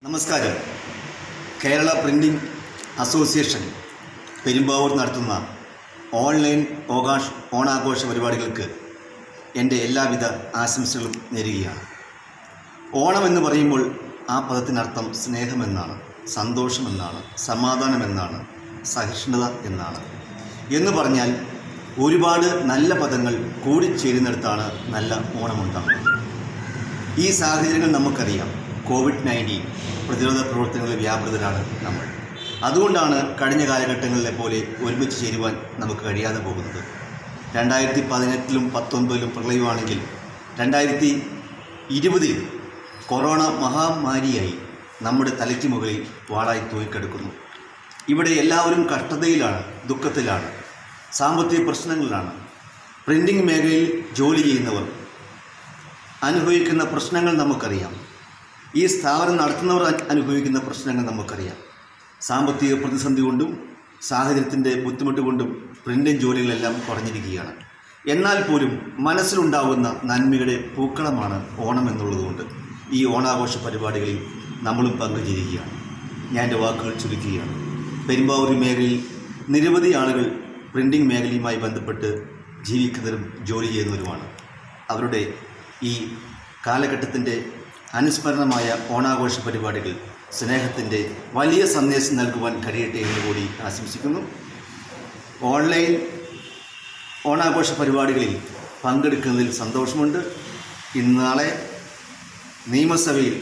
നമസ്കാരം Kerala printing association Perumbavoor നടത്തുന്ന online ഓകാഷ് ഓണാഘോഷ പരിപാടികൾക്ക് എൻ്റെ എല്ലാവിധ ആശംസകളും നേരുകയാണ് ഓണം എന്ന് പറയുമ്പോൾ ആ പദത്തിനർത്ഥം സ്നേഹമെന്നാണ് സന്തോഷമെന്നാണ് സമാധാനമെന്നാണ് സഹിഷ്ണുത എന്നാണ് എന്ന് പറഞ്ഞാൽ ഒരുപാട് നല്ല പദങ്ങൾ കൂടിച്ചേരുന്നിടത്താണ് നല്ല ഓണമുണ്ടാകുന്നത് ഈ സാഹചര്യങ്ങൾ നമുക്കറിയാം കോവിഡ് നയൻറ്റീൻ പ്രതിരോധ പ്രവർത്തനങ്ങളിൽ വ്യാപൃതരാണ് നമ്മൾ അതുകൊണ്ടാണ് കഴിഞ്ഞ കാലഘട്ടങ്ങളിലെ പോലെ ഒരുമിച്ച് ചേരുവാൻ നമുക്ക് കഴിയാതെ പോകുന്നത് രണ്ടായിരത്തി പതിനെട്ടിലും പത്തൊൻപതിലും പ്രളയമാണെങ്കിൽ രണ്ടായിരത്തി ഇരുപതിൽ കൊറോണ മഹാമാരിയായി നമ്മുടെ തലയ്ക്ക് മുകളിൽ വാളായി തൂക്കിക്കെടുക്കുന്നു ഇവിടെ എല്ലാവരും കഷ്ടതയിലാണ് ദുഃഖത്തിലാണ് സാമ്പത്തിക പ്രശ്നങ്ങളിലാണ് പ്രിൻറ്റിംഗ് മേഖലയിൽ ജോലി ചെയ്യുന്നവർ അനുഭവിക്കുന്ന പ്രശ്നങ്ങൾ നമുക്കറിയാം ഈ സ്ഥാപനം നടത്തുന്നവർ അ- അനുഭവിക്കുന്ന പ്രശ്നങ്ങൾ നമുക്കറിയാം സാമ്പത്തിക പ്രതിസന്ധി കൊണ്ടും സാഹചര്യത്തിൻ്റെ ബുദ്ധിമുട്ട് കൊണ്ടും പ്രിൻ്റിംഗ് ജോലികളെല്ലാം കുറഞ്ഞിരിക്കുകയാണ് എന്നാൽ പോലും മനസ്സിലുണ്ടാകുന്ന നന്മയുടെ പൂക്കളമാണ് ഓണം എന്നുള്ളതുകൊണ്ട് ഈ ഓണാഘോഷ പരിപാടികളിൽ നമ്മളും പങ്കുചേരുകയാണ് ഞാൻ എൻ്റെ വാക്കുകൾ ചുരുക്കുകയാണ് പെരുമ്പാവൂർ മേഖലയിൽ നിരവധി ആളുകൾ പ്രിൻറ്റിംഗ് മേഖലയുമായി ബന്ധപ്പെട്ട് ജീവിക്കുന്നവരും ജോലി ചെയ്യുന്നവരുമാണ് അവരുടെ ഈ കാലഘട്ടത്തിൻ്റെ അനുസ്മരണമായ ഓണാഘോഷ പരിപാടികൾ സ്നേഹത്തിൻ്റെ വലിയ സന്ദേശം നൽകുവാൻ കഴിയട്ടെ എന്ന് കൂടി ആശംസിക്കുന്നു ഓൺലൈൻ ഓണാഘോഷ പരിപാടികളിൽ പങ്കെടുക്കുന്നതിൽ സന്തോഷമുണ്ട് ഇന്ന് നാളെ നിയമസഭയിൽ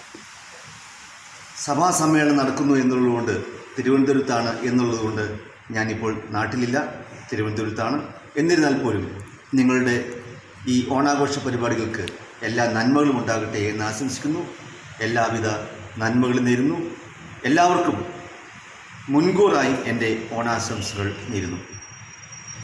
സഭാ സമ്മേളനം നടക്കുന്നു എന്നുള്ളതുകൊണ്ട് തിരുവനന്തപുരത്താണ് എന്നുള്ളതുകൊണ്ട് ഞാനിപ്പോൾ നാട്ടിലില്ല തിരുവനന്തപുരത്താണ് എന്നിരുന്നാൽ പോലും നിങ്ങളുടെ ഈ ഓണാഘോഷ പരിപാടികൾക്ക് എല്ലാ നന്മകളും ഉണ്ടാകട്ടെ എന്ന് ആശംസിക്കുന്നു എല്ലാവിധ നന്മകളും നേരുന്നു എല്ലാവർക്കും മുൻകൂറായി എൻ്റെ ഓണാശംസകൾ നേരുന്നു